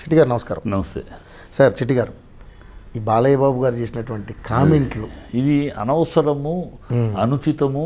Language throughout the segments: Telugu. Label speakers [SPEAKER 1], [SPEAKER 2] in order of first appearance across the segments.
[SPEAKER 1] చిట్టి గారు నమస్కారం
[SPEAKER 2] నమస్తే
[SPEAKER 1] సార్ చిట్టి గారు ఈ బాలయ్య బాబు గారు చేసినటువంటి కామెంట్లు
[SPEAKER 2] ఇది అనవసరము అనుచితము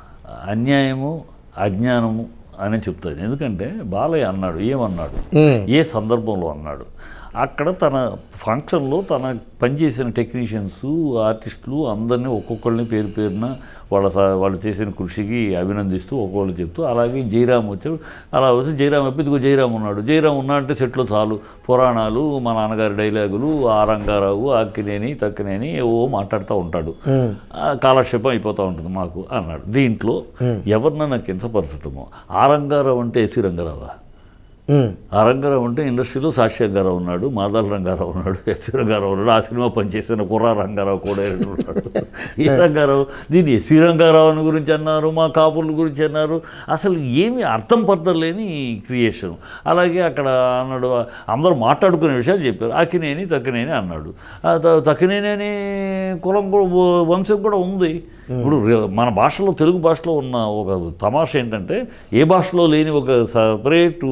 [SPEAKER 2] అన్యాయము అజ్ఞానము అని చెప్తాను ఎందుకంటే బాలయ్య అన్నాడు ఏమన్నాడు
[SPEAKER 1] మ్మ్.
[SPEAKER 2] ఏ సందర్భంలో అన్నాడు అక్కడ తన ఫంక్షన్లో తన పనిచేసిన టెక్నీషియన్స్ ఆర్టిస్టులు అందరినీ ఒక్కొక్కరిని పేరు పేరున వాళ్ళ స- వాళ్ళు చేసిన కృషికి అభినందిస్తూ ఒక్కొక్కరు చెప్తూ అలాగే జయరామ్ వచ్చాడు అలా వచ్చి జయరామ్ చెప్పి ఇదిగో జయరామ్ ఉన్నాడు జయరామ్ ఉన్నాడంటే సెట్లో చాలు పురాణాలు మా నాన్నగారి డైలాగులు ఆ రంగారావు అక్కినేని తక్కినేని ఏవో మాట్లాడుతూ ఉంటాడు ఆ కాలక్షేపం అయిపోతూ ఉంటుంది మాకు అన్నాడు దీంట్లో ఎవరినైనా కించపరచటము ఆ రంగారావు అంటే ఎసి రంగారావా
[SPEAKER 1] మ్మ్.
[SPEAKER 2] ఆ రంగారావు అంటే ఇండస్ట్రీలో సాక్షి రంగారావు ఉన్నాడు మాదాల రంగారావు ఉన్నాడు ఎస్సీ రంగారావు ఉన్నాడు ఆ సినిమా పనిచేసిన కుర్రా రంగారావు కూడా ఉన్నాడు ఈ రంగారావు దీన్ని ఎస్సీ రంగారావు అని గురించి అన్నారు మా కాపుల గురించి అన్నారు అసలు ఏమీ అర్థం పర్థం లేని క్రియేషన్ అలాగే అక్కడ అన్నాడు అందరూ మాట్లాడుకునే విషయాలు చెప్పారు అక్కినేని తక్కినేని అన్నాడు ఆ త- తక్కినేని అనే కులం కూడా వంశం కూడా ఉంది ఇప్పుడు రే- మన భాషలో తెలుగు భాషలో ఉన్న ఒక తమాష ఏంటంటే ఏ భాషలో లేని ఒక సపరేట్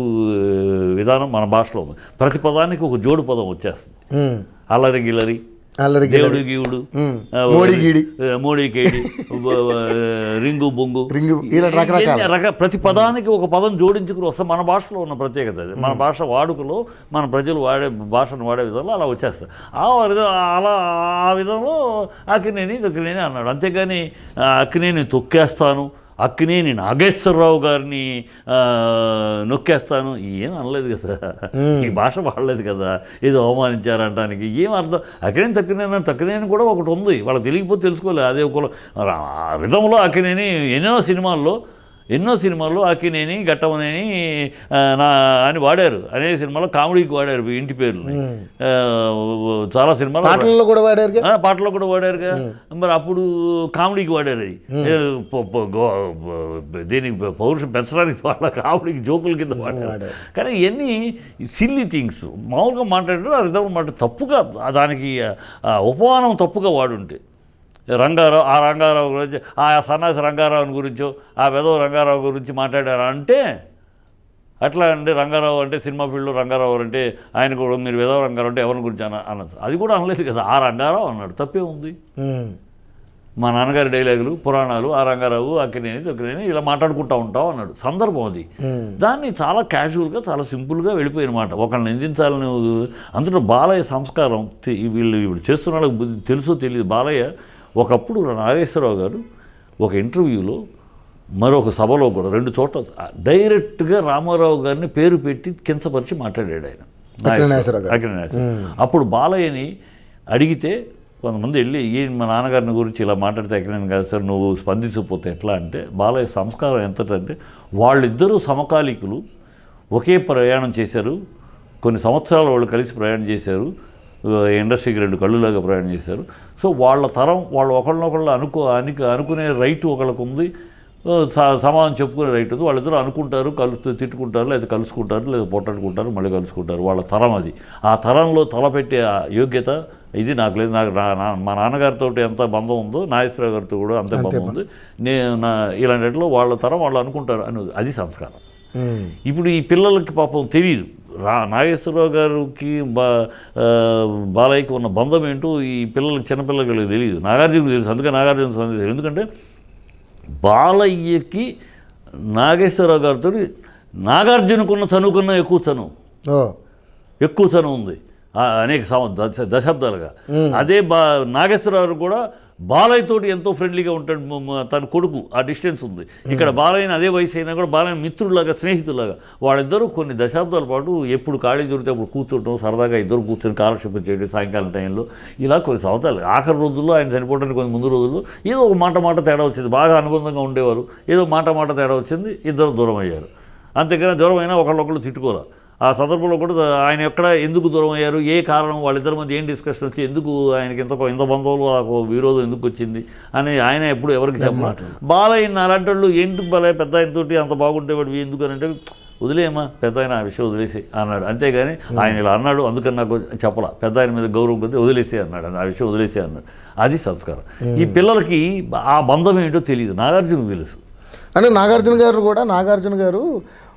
[SPEAKER 2] విధానం మన భాషలో ఉంది ప్రతి పదానికి ఒక జోడు పదం వచ్చేస్తుంది
[SPEAKER 1] మ్మ్.
[SPEAKER 2] అల్లరి గిల్లరి
[SPEAKER 1] అల్లరి
[SPEAKER 2] దేవుడు గీవుడు
[SPEAKER 1] మ్మ్.
[SPEAKER 2] ఆ,
[SPEAKER 1] మోడీ గీడి.
[SPEAKER 2] ఆ, మోడీ కేడి బ- బ- రింగు బొంగు
[SPEAKER 1] రింగు ఇలా రకరకాల
[SPEAKER 2] ఎన్ని రక ప్రతి పదానికి ఒక పదం జోడించుకుని వస్తే మన భాషలో ఉన్న ప్రత్యేకత అది మన భాష వాడుకలో మన ప్రజలు వాడే భాషను వాడే విధంలో అలా వచ్చేస్తాయి ఆ విధం అలా ఆ విధంలో అక్కినేని తక్కినేని అన్నాడు అంతేగాని ఆ, అక్కినేని తొక్కేస్తాను అక్కినేని నాగేశ్వరరావు గారిని ఆ, నొక్కేస్తాను ఏం అనలేదు కదా ఈ భాష వాడలేదు కదా ఏదో అవమానించారంటానికి ఏం అర్థం అక్కినేని తక్కినేని తక్కినేని కూడా ఒకటి ఉంది వాళ్ళకి తెలియకపోతే తెలుసుకోలేదు అదే ఒక ఆ విధంలో అక్కినేని ఎన్నో సినిమాల్లో ఎన్నో సినిమాల్లో అక్కినేని గట్టమనేని ఆ, నా అని వాడారు అనేక సినిమాల్లో కామెడీకి వాడారు ఈ ఇంటి పేర్లు చాలా సినిమాలు
[SPEAKER 1] పాటలలో కూడా వాడారు
[SPEAKER 2] ఆ, పాటలో కూడా వాడారుగా మరి అప్పుడు కామెడీకి వాడారు అది ఏ, ప- ప- గో- ప- దీనికి పౌరుషం పెంచడానికి వాళ్ళ కామెడీకి జోకుల కింద వాడారు కానీ ఇవన్నీ సిల్లీ థింగ్స్ మామూలుగా మాట్లాడారు ఆ విధంగా మాట తప్పుగా ఆ దానికి ఆ ఉపమానం తప్పుగా వాడుంటే రంగారావు ఆ రంగారావు గురించి ఆ సన్నాసి రంగారావు గురించో ఆ వెధవ రంగారావు గురించి మాట్లాడారు అంటే అట్లా అంటే రంగారావు అంటే సినిమా ఫీల్డ్లో రంగారావు అంటే ఆయన కూడా మీరు విధవ రంగారావు అంటే ఎవరి గురించి అన్న అన్నది అది కూడా అనలేదు కదా ఆ రంగారావు అన్నాడు తప్పే ఉంది
[SPEAKER 1] మ్మ్.
[SPEAKER 2] మా నాన్నగారి డైలాగులు పురాణాలు ఆ రంగారావు అక్కినేని తొక్కినేని ఇలా మాట్లాడుకుంటా ఉంటాం అన్నాడు సందర్భం అది
[SPEAKER 1] మ్మ్.
[SPEAKER 2] దాన్ని చాలా క్యాజువల్గా చాలా సింపుల్గా వెళ్ళిపోయిన మాట ఒకళ్ళని నిందించాలని అందులో బాలయ్య సంస్కారం తె- వీళ్ళు ఇప్పుడు చేస్తున్న వాళ్ళకి బుద్ధి తెలుసో తెలియదు బాలయ్య ఒకప్పుడు నాగేశ్వరరావు గారు ఒక ఇంటర్వ్యూలో మరొక సభలో కూడా రెండు చోట్ల డైరెక్ట్గా రామారావు గారిని పేరు పెట్టి కించపరిచి మాట్లాడాడు ఆయన
[SPEAKER 1] అక్కినేని నాగేశ్వరరావు గారు.
[SPEAKER 2] అక్కినేని నాగేశ్వరరావు. అప్పుడు బాలయ్యని అడిగితే కొంతమంది వెళ్ళి ఈ మా నాన్నగారిని గురించి ఇలా మాట్లాడితే ఎక్కడైనా కాదు సార్ నువ్వు స్పందించకపోతే ఎట్లా అంటే బాలయ్య సంస్కారం ఎంతటంటే వాళ్ళిద్దరూ సమకాలీకులు ఒకే ప్రయాణం చేశారు కొన్ని సంవత్సరాలు వాళ్ళు కలిసి ప్రయాణం చేశారు ఆ, ఇండస్ట్రీకి రెండు కళ్ళులాగా ప్రయాణం చేశారు సో వాళ్ళ తరం వాళ్ళు ఒకళ్ళనొకళ్ళు అనుకో అనుకు అనుకునే రైట్ ఒకళ్ళకు ఉంది ఆ, స- సమాధానం చెప్పుకునే రైట్ ఉంది వాళ్ళిద్దరూ అనుకుంటారు కలుస్తూ తిట్టుకుంటారు లేదా కలుసుకుంటారు లేదా పొట్టాడుకుంటారు మళ్ళీ కలుసుకుంటారు వాళ్ళ తరం అది ఆ తరంలో తలపెట్టే ఆ యోగ్యత ఇది నాకు లేదు నాకు నా- నా- మా నాన్నగారితో ఎంత బంధం ఉందో నాగేశ్వరరావు గారితో కూడా అంతే బంధం ఉంది నేను నా ఇలాంటిలో వాళ్ళ తరం వాళ్ళు అనుకుంటారు అని అది సంస్కారం
[SPEAKER 1] మ్మ్.
[SPEAKER 2] ఇప్పుడు ఈ పిల్లలకి పాపం తెలియదు రా నాగేశ్వరరావు గారికి బా ఆ, బాలయ్యకి ఉన్న బంధం ఏంటో ఈ పిల్లలకి చిన్నపిల్లలకి తెలియదు నాగార్జునకు తెలుసు అందుకే నాగార్జున స్వామి తెలుసు ఎందుకంటే బాలయ్యకి నాగేశ్వరరావు గారితో నాగార్జునకున్న చనువు కన్నా ఎక్కువ చనువు
[SPEAKER 1] ఓ
[SPEAKER 2] ఎక్కువ చనువు ఉంది ఆ అనేక సం దశ దశాబ్దాలుగా అదే బా నాగేశ్వరరావు కూడా బాలయ్య తోటి ఎంతో ఫ్రెండ్లీగా ఉంటాడు మ- మ- తన కొడుకు ఆ డిస్టెన్స్ ఉంది ఇక్కడ బాలయ్యని అదే వయసు అయినా కూడా బాలయ్య మిత్రులాగా స్నేహితులాగా వాళ్ళిద్దరూ కొన్ని దశాబ్దాల పాటు ఎప్పుడు ఖాళీ దొరికితే అప్పుడు కూర్చోవటం సరదాగా ఇద్దరు కూర్చొని కాలక్షేపం చేయడం సాయంకాలం టైంలో ఇలా కొన్ని సంవత్సరాలు ఆఖరి రోజుల్లో ఆయన చనిపోవడానికి కొన్ని ముందు రోజుల్లో ఏదో ఒక మాట మాట తేడా వచ్చింది బాగా అనుబంధంగా ఉండేవారు ఏదో మాట మాట తేడా వచ్చింది ఇద్దరు దూరం అయ్యారు అంతేకాని దూరం అయినా ఒకళ్ళొకళ్ళు తిట్టుకోరా ఆ సందర్భంలో కూడా ఆయన ఎక్కడ ఎందుకు దూరం అయ్యారు ఏ కారణం వాళ్ళిద్దరి మధ్య ఏం డిస్కషన్ వచ్చి ఎందుకు ఆయనకి ఇంత ఇంత బంధువులు ఆ విరోధం ఎందుకు వచ్చింది అని ఆయన ఎప్పుడు ఎవరికి చెప్పమాట బాలయ్య అలాంటి వాళ్ళు ఏంటి బాలయ్య పెద్ద ఆయనతోటి అంత బాగుండేవాడు ఎందుకు అని అంటే వదిలేయమ్మా పెద్ద ఆయన ఆ విషయం వదిలేసి అన్నాడు అంతేగాని ఆయన ఇలా అన్నాడు అందుకని నాకు చెప్పలా పెద్ద ఆయన మీద గౌరవం కొద్ది వదిలేసే అన్నాడు ఆ విషయం వదిలేసే అన్నాడు అది సంస్కారం ఈ పిల్లలకి ఆ బంధం ఏంటో తెలియదు నాగార్జునకు తెలుసు
[SPEAKER 1] అంటే నాగార్జున గారు కూడా నాగార్జున గారు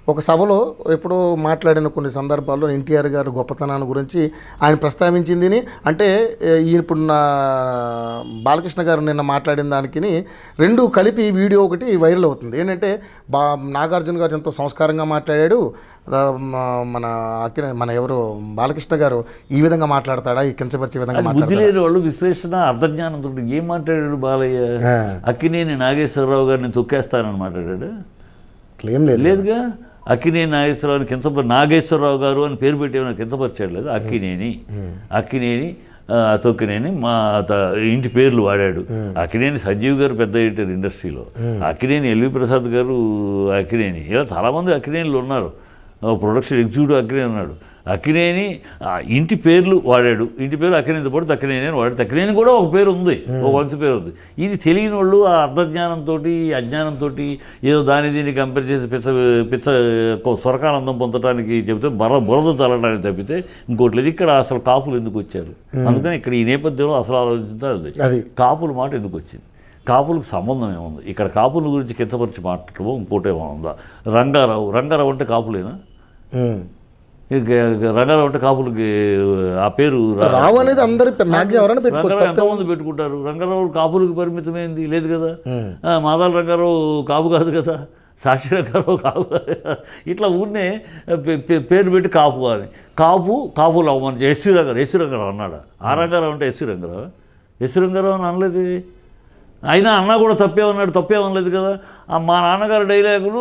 [SPEAKER 1] ఒక సభలో ఎప్పుడో మాట్లాడిన కొన్ని సందర్భాల్లో ఎన్టీఆర్ గారు గొప్పతనాన్ని గురించి ఆయన ప్రస్తావించింది అంటే ఏ, ఈయన ఇప్పుడు నా బాలకృష్ణ గారు నిన్న మాట్లాడిన దానికి రెండు కలిపి వీడియో ఒకటి వైరల్ అవుతుంది ఏంటంటే బా నాగార్జున గారు ఎంతో సంస్కారంగా మాట్లాడాడు ఆ, మ- మన అక్కినే మన ఎవరు బాలకృష్ణ గారు ఈ విధంగా మాట్లాడతాడా ఈ కించపరిచే విధంగా
[SPEAKER 2] బుద్ధి
[SPEAKER 1] మాట్లాడతాడా
[SPEAKER 2] లేని వాళ్ళు విశ్లేషణ అర్థజ్ఞానంతో ఏం మాట్లాడాడు బాలయ్య
[SPEAKER 1] ఆ,
[SPEAKER 2] అక్కినేని నాగేశ్వరరావు గారిని తొక్కేస్తానని మాట్లాడాడు
[SPEAKER 1] ఏం లేదు
[SPEAKER 2] లేదుగా అక్కినేని నాగేశ్వరరావు కించప నాగేశ్వరరావు గారు అని పేరు పెట్టేమన్నా కించపరిచాడు లేదు అక్కినేని అక్కినేని ఆ, తొక్కినేని మా త- ఇంటి పేర్లు వాడాడు అక్కినేని సంజీవ్ గారు పెద్ద ఎడిటర్ ఇండస్ట్రీలో అక్కినేని ఎల్వి ప్రసాద్ గారు అక్కినేని ఇలా చాలామంది అక్కినేనిలు ఉన్నారు ఆ, ప్రొడక్షన్ ఎగ్జిక్యూటివ్ అక్కినేని ఉన్నాడు అక్కినేని ఆ, ఇంటి పేర్లు వాడాడు ఇంటి పేరు అక్కినేనితో పాటు తక్కినేని అని వాడాడు తక్కినేని కూడా ఒక పేరు ఉంది ఒక వంశ పేరు ఉంది ఇది తెలియని వాళ్ళు ఆ అర్ధజ్ఞానంతో అజ్ఞానంతో ఏదో దాని దీన్ని కంపేర్ చేసి పిచ్చ పిచ్చ స్వరకానందం పొందడానికి చెబితే బర బురద తల్లడానికి తప్పితే ఇంకోటి లేదు ఇక్కడ అసలు కాపులు ఎందుకు వచ్చారు అందుకని ఇక్కడ ఈ నేపథ్యంలో అసలు ఆలోచించాలి
[SPEAKER 1] అది
[SPEAKER 2] కాపుల మాట ఎందుకు వచ్చింది కాపులకు సంబంధం ఏముంది ఇక్కడ కాపుల గురించి కించపరిచి మాట్లాడటం ఇంకోటి ఏమైనా ఉందా రంగారావు రంగారావు అంటే కాపులేనా
[SPEAKER 1] ఉమ్.
[SPEAKER 2] ఇక రంగారావు అంటే కాపులకి ఆ పేరు రా-
[SPEAKER 1] రావు అనేది అందరి మ్యాక్సిమం ఎవరైనా పెట్టుకోవచ్చు
[SPEAKER 2] రంగారావు ఎంతమంది పెట్టుకుంటారు రంగారావు కాపులకు పరిమితమైంది లేదు కదా
[SPEAKER 1] ఉమ్.
[SPEAKER 2] ఆ, మాదాల రంగారావు కాపు కాదు కదా సాక్షి రంగారావు కాపు కాదు కదా. ఇట్లా ఊరినే పే- పే- పేరు పెట్టి కాపు అని కాపు కాపులు అవ్వమని ఎస్సీ రంగారావు ఎస్సీ రంగారావు అన్నాడు ఆ రంగారావు అంటే ఎస్సీ రంగారావు ఎస్సీ రంగారావు అని అనలేదు అయినా అన్నా కూడా తప్పేమన్నాడు తప్పేమనలేదు కదా ఆ మా నాన్నగారు డైలాగులు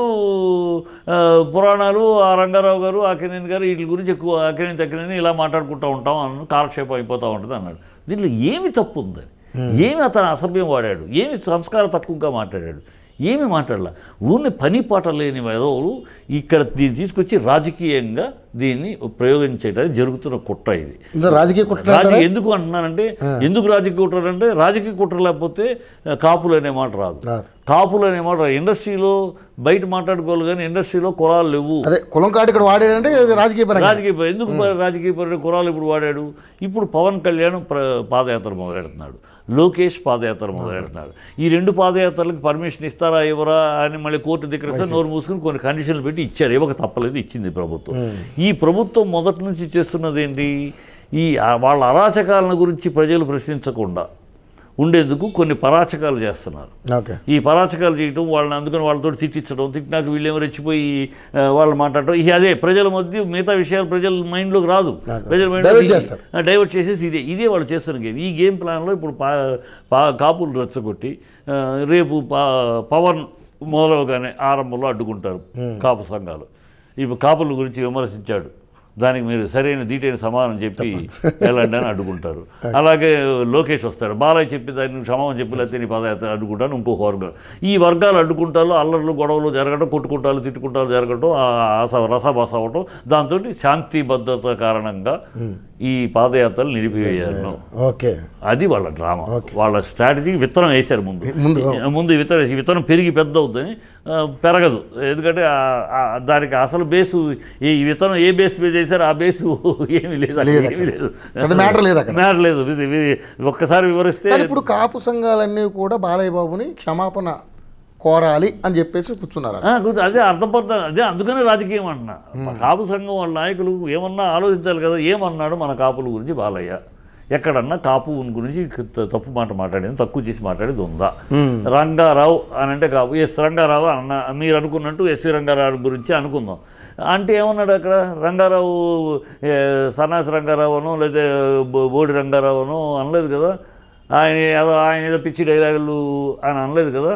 [SPEAKER 2] ఆ, పురాణాలు ఆ రంగారావు గారు అక్కినేని గారు వీటి గురించి ఎక్కువ అక్కినేని తక్కినేని ఇలా మాట్లాడుకుంటూ ఉంటాం అన్న కాలక్షేపం అయిపోతూ ఉంటుంది అన్నాడు దీంట్లో ఏమి తప్పు ఉందని ఏమి అతను అసభ్యం వాడాడు ఏమి సంస్కారం తక్కువగా మాట్లాడాడు ఏమి మాట్లాడలా ఊరిని పని పాట లేని వెధవులు ఇక్కడ దీన్ని తీసుకొచ్చి రాజకీయంగా దీన్ని ప్రయోగించేయడానికి జరుగుతున్న కుట్ర ఇది
[SPEAKER 1] ఇందులో రాజకీయ కుట్ర
[SPEAKER 2] రాజకీయ ఎందుకు అంటున్నానంటే ఎందుకు రాజకీయ కుట్ర అంటే రాజకీయ కుట్ర లేకపోతే ఆ, కాపులు అనే మాట రాదు
[SPEAKER 1] రాదు.
[SPEAKER 2] కాపులు అనే మాట రాదు. ఇండస్ట్రీలో బయట మాట్లాడుకోవాలి కానీ ఇండస్ట్రీలో కులాలు లేవు
[SPEAKER 1] అదే కులం కాటు ఇక్కడ వాడాడంటే ఇది రాజకీయ పరంగా
[SPEAKER 2] రాజకీయ ప- ఎందుకు ప- రాజకీయ పరంగా కురాలు ఇప్పుడు వాడాడు ఇప్పుడు పవన్ కళ్యాణ్ ప్ర పాదయాత్ర మొదలెడుతున్నాడు లోకేష్ పాదయాత్ర మొదలెడుతున్నాడు ఈ రెండు పాదయాత్రలకు పర్మిషన్ ఇస్తారా ఇవ్వరా అని మళ్ళీ కోర్టు దగ్గర నోరు మూసుకుని కొన్ని కండిషన్లు పెట్టి ఇచ్చారు ఇవ్వక తప్పలేదు ఇచ్చింది ప్రభుత్వం ఈ ప్రభుత్వం మొదటి నుంచి చేస్తున్నది ఏంటి ఈ ఆ- వాళ్ళ అరాచకాలను గురించి ప్రజలు ప్రశ్నించకుండా ఉండేందుకు కొన్ని పరాచకాలు చేస్తున్నారు
[SPEAKER 1] ఓకే
[SPEAKER 2] ఈ పరాచకాలు చేయటం వాళ్ళని అందుకని వాళ్ళతో తిట్టించడం తిట్టినాక వీళ్ళేమో రెచ్చిపోయి ఆ, వాళ్ళు మాట్లాడటం ఇక అదే ప్రజల మధ్య మిగతా విషయాలు ప్రజల మైండ్లోకి రాదు
[SPEAKER 1] రాదు.
[SPEAKER 2] ప్రజల
[SPEAKER 1] Divert
[SPEAKER 2] మైండ్
[SPEAKER 1] చేస్తారు.
[SPEAKER 2] డైవర్ట్ చేసేసి ఇదే ఇదే వాళ్ళు చేస్తున్న గేమ్ ఈ గేమ్ ప్లాన్లో ఇప్పుడు పా పా కాపులు రెచ్చగొట్టి ఆ, రేపు పా పవన్ మొదలవగానే ఆరంభంలో అడ్డుకుంటారు కాపు సంఘాలు ఇప్పుడు కాపుల గురించి విమర్శించాడు దానికి మీరు సరైన దీటైన సమాధానం చెప్పి వెళ్ళండి అని అడ్డుకుంటారు అలాగే లోకేష్ వస్తాడు బాలయ్య చెప్పి దాన్ని క్షమాపణ చెప్పి లేకపోతే నీ పదయాత్ర అడ్డుకుంటాను ఇంకొక వర్గం ఈ వర్గాలు అడ్డుకుంటారు అల్లర్లు గొడవలు జరగడం కొట్టుకుంటారు తిట్టుకుంటారు జరగడం ఆ ఆస రసభాస అవ్వటం దాంతో శాంతి భద్రత కారణంగా ఈ పాదయాత్రలు నిలిపివేయాలను
[SPEAKER 1] ఓకే
[SPEAKER 2] అది వాళ్ళ డ్రామా వాళ్ళ స్ట్రాటజీ విత్తనం వేశారు ముందు
[SPEAKER 1] ముందు,
[SPEAKER 2] ముందు ఈ విత్తనం ఈ విత్తనం పెరిగి పెద్ద అవుతుంది ఆ, పెరగదు ఎందుకంటే ఆ- ఆ దానికి అసలు బేసు ఈ ఈ విత్తనం ఏ బేస్ మీద వేశారు ఆ బేసు ఏమీ లేదు అక్కడ
[SPEAKER 1] లేదు
[SPEAKER 2] ఏమీ లేదు
[SPEAKER 1] పెద్ద matter లేదు అక్కడ.
[SPEAKER 2] మ్యాటర్ లేదు ఇది- ఇది ఒక్కసారి వివరిస్తే
[SPEAKER 1] కానీ ఇప్పుడు కాపు సంఘాలన్నీ కూడా బాలయ్య బాబుని క్షమాపణ కోరాలి అని చెప్పేసి కూర్చున్నారు
[SPEAKER 2] ఆ, గుర్తు- అదే అర్థపర్థం అదే అందుకనే రాజకీయం అంటున్నా మా కాపు సంఘం వాళ్ళ నాయకులు ఏమన్నా ఆలోచించాలి కదా ఏమన్నాడు మన కాపుల గురించి బాలయ్య ఎక్కడన్నా కాపు గురించి త- తప్పు మాట మాట్లాడింది తక్కువ చేసి మాట్లాడేది ఉందా రంగారావు అని అంటే కాపు ఎస్ రంగారావు అన్న మీరు అనుకున్నట్టు ఎస్వి రంగారావు గురించి అనుకుందాం అంటే ఏమన్నాడు అక్కడ రంగారావు ఏ, సన్నాసి రంగారావు అనో లేదా బో- బోడి రంగారావు అనో అనలేదు కదా ఆయన ఏదో ఆయన ఏదో పిచ్చి డైలాగులు ఆయన అనలేదు కదా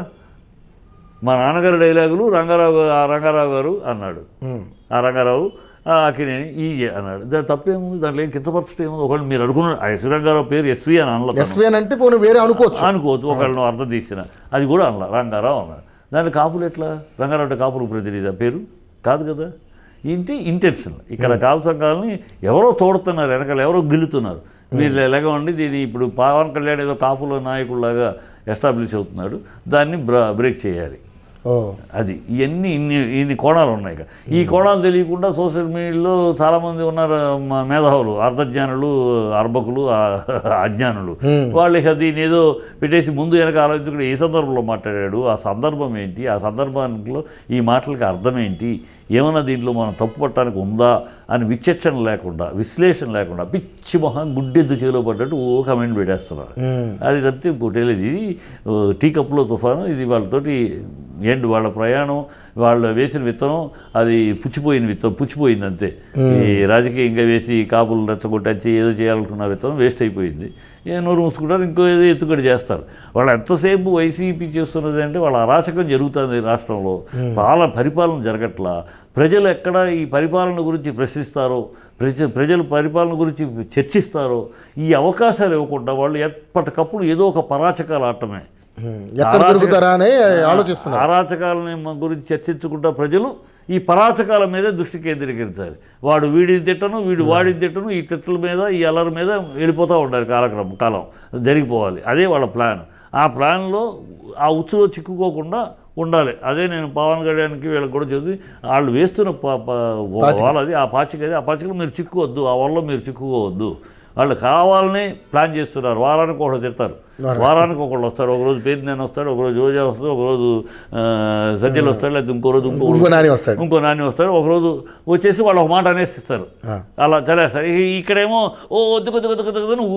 [SPEAKER 2] మా నాన్నగారి డైలాగులు రంగారావు గా- ఆ రంగారావు గారు అన్నాడు ఆ రంగారావు ఆ అక్కినేని ఈ అన్నాడు దాని తప్పేముంది దాంట్లో ఏం కింతపరచడం ఏముంది ఒకళ్ళు మీరు అనుకున్న ఆ ఎస్వి రంగారావు పేరు ఎస్వి అని అనలేదు
[SPEAKER 1] ఎస్వి అని అంటే పోనీ వేరే అనుకోవచ్చు
[SPEAKER 2] అనుకోవచ్చు ఒకళ్ళను అర్థం తీసిన అది కూడా అనలా రంగారావు అన్నాడు దాంట్లో కాపులు ఎట్లా రంగారావు అంటే కాపులు ప్రతినిధి పేరు కాదు కదా ఇంటి ఇంటెన్షన్ ఇక్కడ కాపు సంఘాలని ఎవరో తోడుతున్నారు వెనకాల ఎవరో గిల్లుతున్నారు వీళ్ళు ఎలాగండి దీన్ని ఇప్పుడు పవన్ కళ్యాణ్ ఏదో కాపుల నాయకుల్లాగా ఎస్టాబ్లిష్ అవుతున్నాడు దాన్ని బ్రా బ్రేక్ చేయాలి
[SPEAKER 1] ఓ
[SPEAKER 2] అది ఇవన్నీ ఇన్ని ఇన్ని కోణాలు ఉన్నాయి ఇక్కడ ఈ కోణాలు తెలియకుండా సోషల్ మీడియాలో చాలామంది ఉన్నారు మ- మేధావులు అర్ధజ్ఞానులు అర్భకులు ఆ, అజ్ఞానులు వాళ్ళు ఇక దీన్ని ఏదో పెట్టేసి ముందు వెనక ఆలోచించుకుని ఏ సందర్భంలో మాట్లాడాడు ఆ సందర్భం ఏంటి ఆ సందర్భంలో ఈ మాటలకి అర్థం ఏంటి ఏమన్నా దీంట్లో మనం తప్పు పట్టడానికి ఉందా అని విచక్షణ లేకుండా విశ్లేషణ లేకుండా పిచ్చి మొహం గుడ్డెద్దు చేలో పడ్డట్టు ఓ కమెంట్ పెట్టేస్తున్నారు అది తప్పితే ఇంకోటి లేదు ఇది ఓ, టీ కప్పులో తుఫాను ఇది వాళ్ళతోటి ఎండ్ వాళ్ళ ప్రయాణం వాళ్ళు వేసిన విత్తనం అది పుచ్చిపోయిన విత్తనం పుచ్చిపోయింది అంతే ఈ రాజకీయంగా వేసి కాపులు రెచ్చగొట్టచ్చి ఏదో చేయాలనుకున్న విత్తనం వేస్ట్ అయిపోయింది ఏ నోరు మూసుకుంటారు ఇంకో ఏదో ఎత్తుగడి చేస్తారు వాళ్ళు ఎంతసేపు వైసీపీ చేస్తున్నది అంటే వాళ్ళ అరాచకం జరుగుతుంది రాష్ట్రంలో వాళ్ళ పరిపాలన జరగట్లా ప్రజలు ఎక్కడ ఈ పరిపాలన గురించి ప్రశ్నిస్తారో ప్రజ ప్రజలు పరిపాలన గురించి చర్చిస్తారో ఈ అవకాశాలు ఇవ్వకుండా వాళ్ళు ఎప్పటికప్పుడు ఏదో ఒక పరాచకాలు ఆడటమే
[SPEAKER 1] ఎక్కడ దొరుకుతారా అని ఆలోచిస్తున్నారు
[SPEAKER 2] అరాచకాలని మ- గురించి చర్చించుకుంటా ప్రజలు ఈ పరాచకాల మీద దృష్టి కేంద్రీకరించాలి వాడు వీడిని తిట్టను వీడు వాడిని తిట్టను ఈ తిట్టల మీద ఈ అల్లరి మీద వెళ్ళిపోతూ ఉండాలి కాలక్రమం కాలం జరిగిపోవాలి అదే వాళ్ళ ప్లాన్ ఆ ప్లాన్లో ఆ ఉచ్చులో చిక్కుకోకుండా ఉండాలి అదే నేను పవన్ కళ్యాణ్కి వీళ్ళకి కూడా చెబుతుంది వాళ్ళు వేస్తున్న ప- ప- వాళ్ళది ఆ పాచిక అది ఆ పాచికలో మీరు చిక్కుకోవద్దు ఆ వల్ల మీరు చిక్కుకోవద్దు వాళ్ళు కావాలని ప్లాన్ చేస్తున్నారు వారానికి ఒకటి తిడతారు వారానికి ఒకళ్ళు వస్తారు ఒకరోజు పేరు నేను వస్తాడు ఒకరోజు రోజా వస్తాడు ఒకరోజు ఆ, సజ్జలు వస్తాడు లేకపోతే ఇంకో రోజు ఇంకో
[SPEAKER 1] ఇంకో నాని వస్తాడు
[SPEAKER 2] ఇంకో నాని వస్తారు ఒకరోజు వచ్చేసి వాళ్ళు ఒక మాట అనేసి ఇస్తారు
[SPEAKER 1] ఆ.
[SPEAKER 2] అలా చలేస్తారు ఇ- ఇక్కడేమో ఓ వద్దు కొద్ది కొద్ది కొద్ది కొద్ది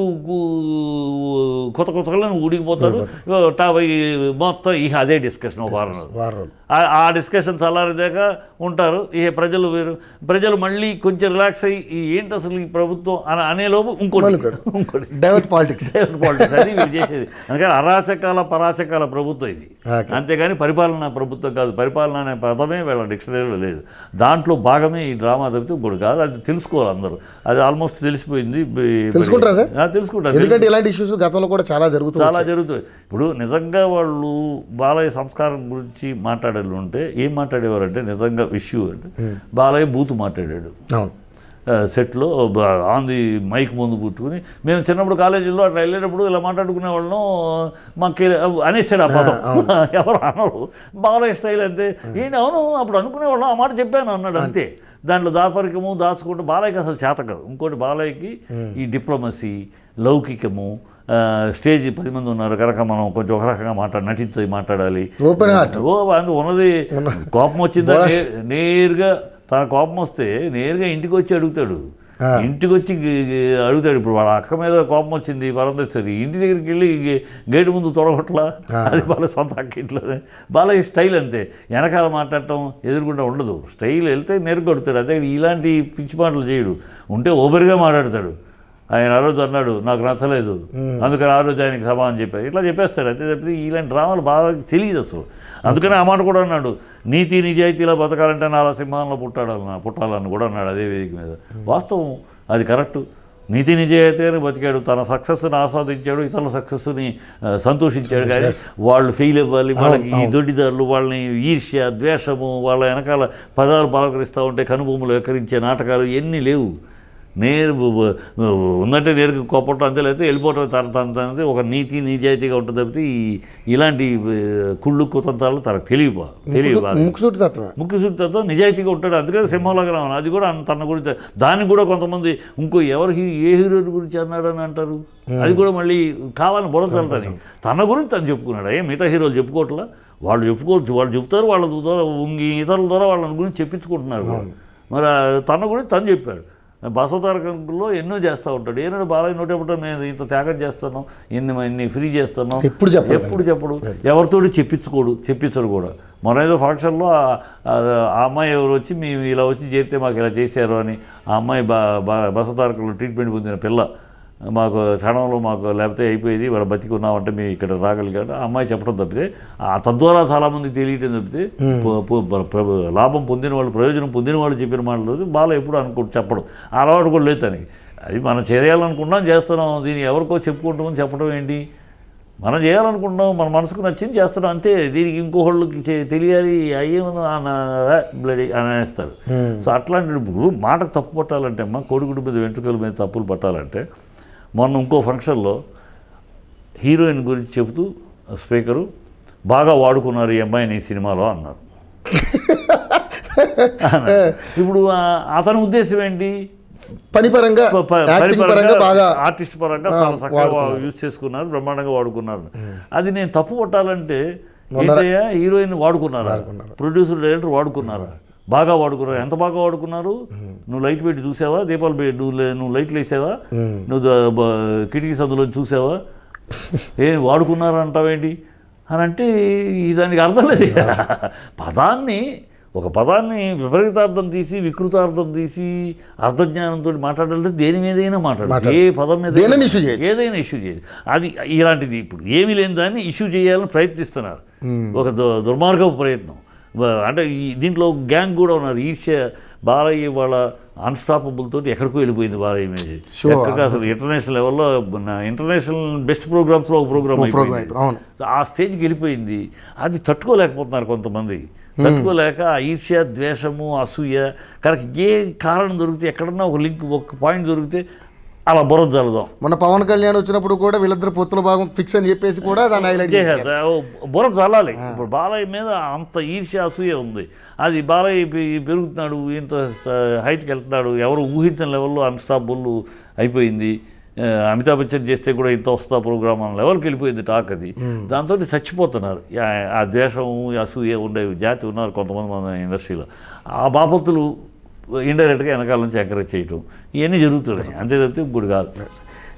[SPEAKER 2] కొత్త కొత్తగా ఊడికిపోతారు టా ఈ మొత్తం ఇక అదే డిస్కషన్ ఒక వారం రోజులు.
[SPEAKER 1] వారం రోజులు
[SPEAKER 2] ఆ- ఆ డిస్కషన్ చల్లారేదాకా ఉంటారు ఇక ప్రజలు వేరు ప్రజలు మళ్ళీ కొంచెం రిలాక్స్ అయ్యి ఈ ఏంటి అసలు ఈ ప్రభుత్వం అని అనేలోపు ఇంకోటి
[SPEAKER 1] ఇంకోటి.
[SPEAKER 2] ఇంకోటి
[SPEAKER 1] డైవర్ట్ పాలిటిక్స్
[SPEAKER 2] సేవల పాలిటిక్స్ అది వీళ్ళు చేసేది అందుకని అరాచకాల పరాచకాల ప్రభుత్వం ఇది
[SPEAKER 1] ఓకే.
[SPEAKER 2] అంతేగాని పరిపాలనా ప్రభుత్వం కాదు పరిపాలన అనే పదమే వీళ్ళ డిక్షనరీలో లేదు దాంట్లో భాగమే ఈ డ్రామా తప్పితే ఇంకోటి కాదు అది తెలుసుకోవాలి అందరూ అది ఆల్మోస్ట్ తెలిసిపోయింది బి-
[SPEAKER 1] తెలుసుకుంటారా సార్?
[SPEAKER 2] ఆ, తెలుసుకుంటారు
[SPEAKER 1] ఎందుకంటే ఇలాంటి ఇష్యూస్ గతంలో కూడా చాలా జరుగుతుంది
[SPEAKER 2] చాలా జరుగుతుంది ఇప్పుడు నిజంగా వాళ్ళు బాలయ్య సంస్కారం గురించి మాట్లాడాలి ఉంటే ఏం మాట్లాడేవారంటే నిజంగా ఇష్యూ అంటే బాలయ్య బూతు మాట్లాడాడు
[SPEAKER 1] అవును
[SPEAKER 2] ఆ, సెట్లో బ- ఆన్ ది మైక్ ముందు పుట్టుకుని మేము చిన్నప్పుడు కాలేజీలో అట్లా వెళ్ళేటప్పుడు ఇలా మాట్లాడుకునే వాళ్ళం మాకు అనేసాడు ఆ పదం ఎవరు అనరు బాలయ్య స్టైల్ అంతే ఏంటి అవును అప్పుడు అనుకునేవాళ్ళం ఆ మాట చెప్పాను అన్నాడు అంతే దాంట్లో దాపరికము దాచుకుంటూ బాలయ్యకి అసలు చేత కాదు ఇంకోటి బాలయ్యకి ఈ డిప్లొమసీ లౌకికము ఆ, స్టేజ్ పది మంది ఉన్నారు కనుక మనం కొంచెం ఒక రకంగా మాట్లాడి నటించి మాట్లాడాలి
[SPEAKER 1] ఓపెన్ హార్ట్
[SPEAKER 2] ఓ అందు ఉన్నది కోపం వచ్చిందా నే- నేరుగా తన కోపం వస్తే నేరుగా ఇంటికి వచ్చి అడుగుతాడు
[SPEAKER 1] ఆ.
[SPEAKER 2] ఇంటికి వచ్చి గి- గి- అడుగుతాడు ఇప్పుడు వాళ్ళ అక్క మీద కోపం వచ్చింది వరందరి ఇంటి దగ్గరికి వెళ్ళి గే- గేటు ముందు తొడగొట్లా అది వాళ్ళ సొంత అక్క ఇంట్లోనే బాలయ్య స్టైల్ అంతే వెనకాల మాట్లాడటం ఎదురుకుండా ఉండదు స్టైల్ వెళ్తే నేరుగా కొడతాడు అదే ఇలాంటి పిచ్చి మాటలు చేయడు ఉంటే ఓబరిగా మాట్లాడతాడు ఆయన ఆ రోజు అన్నాడు నాకు నచ్చలేదు అందుకని ఆ రోజు ఆయనకి సమాధానం చెప్పారు ఇట్లా చెప్పేస్తాడు అంతే తప్పితే ఇలాంటి డ్రామాలు బాగా తెలియదు అసలు అందుకని ఆ మాట కూడా అన్నాడు నీతి నిజాయితీలో బతకాలంటే నాలా సింహాల్లో పుట్టాడన్న పుట్టాలని కూడా అన్నాడు అదే వేదిక మీద వాస్తవం అది కరెక్ట్ నీతి నిజాయితీని బతికాడు తన సక్సెస్ని ఆస్వాదించాడు ఇతరుల సక్సెస్ని ఆ, సంతోషించాడు కానీ వాళ్ళు ఫెయిల్ అవ్వాలి వాళ్ళకి ఈ దొడ్డిదారులు వాళ్ళని ఈర్ష్య ద్వేషము వాళ్ళ వెనకాల పదాలు పలకరిస్తూ ఉంటే కనుబొమ్మలు ఎక్కరించే నాటకాలు ఎన్ని లేవు నేరు బ- బ- ఉందంటే నేరుగా కోపడటం అంతే లేకపోతే వెళ్ళిపోవటం తన తన తనది ఒక నీతి నిజాయితీగా ఉంటుంది తప్పితే ఈ ఇలాంటి ఆ, కుళ్ళు కుతంత్రాలు తనకు తెలియపా తెలియదు బాగా
[SPEAKER 1] ముక్కుసూటి తత్వం
[SPEAKER 2] ముఖ్య సూత్రతో నిజాయితీగా ఉంటాడు అందుకని సింహంలాగా రావాలి అది కూడా అన్న- తన గురించి దానికి కూడా కొంతమంది ఇంకో ఎవరు హీ- ఏ హీరో గురించి అన్నాడని అంటారు అది కూడా మళ్ళీ కావాలని బురదలుతాని తన గురించి తను చెప్పుకున్నాడు ఏ మిగతా హీరోలు చెప్పుకోవట్లా వాళ్ళు చెప్పుకోవచ్చు వాళ్ళు చెప్తారు వాళ్ళ ద్వారా ఇంక ఇతరుల ద్వారా వాళ్ళ గురించి చెప్పించుకుంటున్నారు కూడా. మరి ఆ తన గురించి తను చెప్పాడు బసవతారకంలో ఎన్నో చేస్తూ ఉంటాడు ఏనాడు బాలయ్య నోట ఎప్పుడు నేను ఇంత త్యాగం చేస్తాను ఇన్ని ఇన్ని ఫ్రీ చేస్తాను
[SPEAKER 1] ఎప్పుడు చెప్పలేదు.
[SPEAKER 2] ఎప్పుడు చెప్పడు ఎవరితోటి చెప్పించుకోడు చెప్పించడు కూడా మన ఏదో ఫంక్షన్లో ఆ- ఆ ఆ అమ్మాయి ఎవరు వచ్చి మేము ఇలా వచ్చి చేరితే మాకు ఇలా చేశారు అని ఆ అమ్మాయి బా బా బసతారకులు ట్రీట్మెంట్ పొందిన పిల్ల మాకు క్షణంలో మాకు లేకపోతే అయిపోయేది వాళ్ళ బతికి ఉన్నామంటే మేము ఇక్కడ రాగలిగాడు ఆ అమ్మాయి చెప్పడం తప్పితే ఆ తద్వారా చాలామంది తెలియటం తప్పితే ప- ప- ప్ర- ప్ర- లాభం పొందిన వాళ్ళు ప్రయోజనం పొందిన వాళ్ళు చెప్పిన మాటలు బాల ఎప్పుడు అనుకో చెప్పడం ఆ అలవాటు కూడా లేదు తనకి అది మనం చేయాలనుకున్నాం చేస్తున్నాం దీన్ని ఎవరికో చెప్పుకుంటామని చెప్పడం ఏంటి మనం చేయాలనుకుంటున్నాం మన మనసుకు నచ్చింది చేస్తున్నాం అంతే దీనికి ఇంకొకళ్ళకి చే- తెలియాలి అయ్యేమన్నా బ్లడీ అనేస్తారు సో అట్లాంటి ఇప్పుడు మాటకు తప్పు పట్టాలంటే అమ్మా కోడిగుడ్డు మీద వెంట్రుకల మీద తప్పులు పట్టాలంటే మొన్న ఇంకో ఫంక్షన్లో హీరోయిన్ గురించి చెబుతూ స్పీకరు బాగా వాడుకున్నారు ఈ అమ్మాయిని ఈ సినిమాలో అన్నారు అన్నారు. ఇప్పుడు ఆ- అతని ఉద్దేశం ఏంటి
[SPEAKER 1] పనిపరంగా
[SPEAKER 2] ప- ప-
[SPEAKER 1] యాక్టింగ్
[SPEAKER 2] పరంగా,
[SPEAKER 1] పరంగా బాగా
[SPEAKER 2] ఆర్టిస్ట్ పరంగా చాలా చక్కగా యూజ్ చేసుకున్నారు బ్రహ్మాండంగా వాడుకున్నారు అది నేను తప్పు పట్టాలంటే ఏంటయ్యా హీరోయిన్ వాడుకున్నారా ప్రొడ్యూసర్ డైరెక్టర్ వాడుకున్నారా బాగా వాడుకున్నారు ఎంత బాగా వాడుకున్నారు నువ్వు లైట్ పెట్టి చూసావా దీపాలు పెట్టి నువ్వు లే- నువ్వు లైట్లు వేసావా నువ్వు ద- బ- కిటికీ సందులో చూసావా ఏం వాడుకున్నారు అంటావేంటి అని అంటే ఈ దానికి అర్థం లేదు పదాన్ని ఒక పదాన్ని విపరీతార్థం తీసి వికృతార్థం తీసి అర్థజ్ఞానంతో మాట్లాడాలంటే దేని మీదైనా మాట్లాడాలి ఏ పదం మీద
[SPEAKER 1] దేనిని issue చేయొచ్చు.
[SPEAKER 2] ఏదైనా ఇష్యూ చేయదు అది ఇలాంటిది ఇప్పుడు ఏమీ లేని దాన్ని ఇష్యూ చేయాలని ప్రయత్నిస్తున్నారు ఒక దు- దుర్మార్గపు ప్రయత్నం వ- అంటే ఈ దీంట్లో గ్యాంగ్ కూడా ఉన్నారు ఈర్ష్య బాలయ్య వాళ్ళ అన్స్టాపబుల్ తోటి ఎక్కడికో వెళ్ళిపోయింది బాలయ్య ఇమేజ్
[SPEAKER 1] Sure.
[SPEAKER 2] ఎక్కడికి అసలు ఇంటర్నేషనల్ లెవెల్లో ఇంటర్నేషనల్ బెస్ట్ ప్రోగ్రామ్స్లో ఒక ప్రోగ్రామ్
[SPEAKER 1] ప్రోగ్రామ్
[SPEAKER 2] అయిపోయింది
[SPEAKER 1] అవును
[SPEAKER 2] ఆ స్టేజ్కి వెళ్ళిపోయింది అది తట్టుకోలేకపోతున్నారు కొంతమంది తట్టుకోలేక ఆ ఈర్ష్య ద్వేషము అసూయ కనుక ఏ కారణం దొరికితే ఎక్కడన్నా ఒక లింక్ ఒక పాయింట్ దొరికితే అలా బుర్ర జలదాం
[SPEAKER 1] మొన్న పవన్ కళ్యాణ్ వచ్చినప్పుడు కూడా వీళ్ళిద్దరు పొత్తుల భాగం ఫిక్స్ అని చెప్పేసి కూడా దాన్ని హైలైట్ చేశారు
[SPEAKER 2] చేసేది. ఓ బుర్ర చల్లాలి ఇప్పుడు బాలయ్య మీద అంత ఈర్ష్య అసూయ ఉంది అది బాలయ్య పె- పెరుగుతున్నాడు ఇంత హైట్కి వెళ్తున్నాడు ఎవరు ఊహించిన లెవెల్లో అన్స్టాపుల్ అయిపోయింది ఆ, అమితాబ్ బచ్చన్ చేస్తే కూడా ఇంత వస్తా ప్రోగ్రామ్ అన్న లెవెల్కి వెళ్ళిపోయింది టాక్ అది దాంతో చచ్చిపోతున్నారు ఆ- ఆ ద్వేషం ఈ అసూయ ఉండే జాతి ఉన్నారు కొంతమంది మన ఇండస్ట్రీలో ఆ బాపత్తులు ఇండైరెక్ట్గా వెనకాల నుంచి ఎంకరేజ్ చేయటం ఇవన్నీ జరుగుతున్నాయి అంతే తప్పితే ఇప్పుడు కాదు